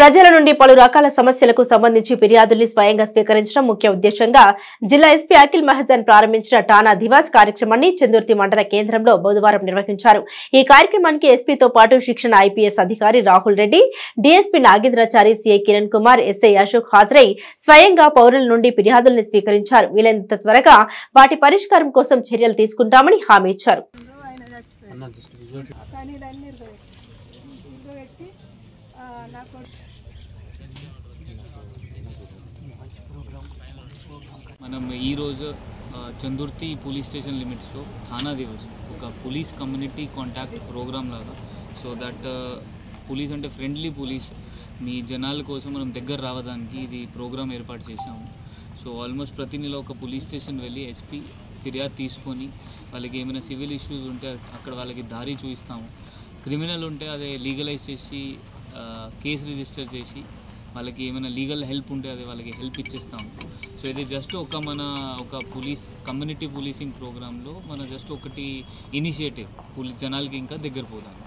ప్రజల నుండి పలు రకాల సమస్యలకు సంబంధించి ఫిర్యాదుల్ని స్వయంగా స్వీకరించడం ముఖ్య ఉద్దేశంగా జిల్లా ఎస్పీ అఖిల్ మహజన్ ప్రారంభించిన టానా దివాస్ కార్యక్రమాన్ని చందుర్తి మండల కేంద్రంలో బుధవారం నిర్వహించారు ఈ కార్యక్రమానికి ఎస్పీతో పాటు శిక్షణ ఐపీఎస్ అధికారి Rahul Reddy DSP Nagendrachari CI Kiran Kumar SI Ashok హాజరై స్వయంగా పౌరుల నుండి ఫిర్యాదుల్ని స్వీకరించారు వీలైనంత త్వరగా వాటి పరిష్కారం కోసం చర్యలు తీసుకుంటామని హామీ ఇచ్చారు ఆయన చచ్చిపోయాడు కానీ దాన్ని ఇరవై పెట్టి ఆ, నాకు మనం ఈరోజు ఆ, చందుర్తి పోలీస్ స్టేషన్ లిమిట్స్లో థానా దివస్ ఒక పోలీస్ కమ్యూనిటీ కాంటాక్ట్ ప్రోగ్రామ్ లాగా సో దట్ పోలీస్ అంటే ఫ్రెండ్లీ పోలీస్ మీ జనాల కోసం మనం దగ్గర రావడానికి ఇది ప్రోగ్రామ్ ఏర్పాటు చేశాము సో ఆల్మోస్ట్ ప్రతి నెల ఒక పోలీస్ స్టేషన్ వెళ్ళి ఎస్పీ ఫిర్యాదు తీసుకొని వాళ్ళకి ఏమైనా సివిల్ ఇష్యూస్ ఉంటే అక్కడ వాళ్ళకి దారి చూపిస్తాము క్రిమినల్ ఉంటే అదే లీగలైజ్ చేసి ఆ, కేసు రిజిస్టర్ చేసి వాళ్ళకి ఏమైనా లీగల్ హెల్ప్ ఉంటే అది వాళ్ళకి హెల్ప్ ఇచ్చేస్తాము సో ఇది జస్ట్ ఒక మన ఒక పోలీస్ కమ్యూనిటీ పోలీసింగ్ ప్రోగ్రాంలో మన జస్ట్ ఒకటి ఇనిషియేటివ్ పోలీస్ జనాలకి ఇంకా దగ్గర పోదాం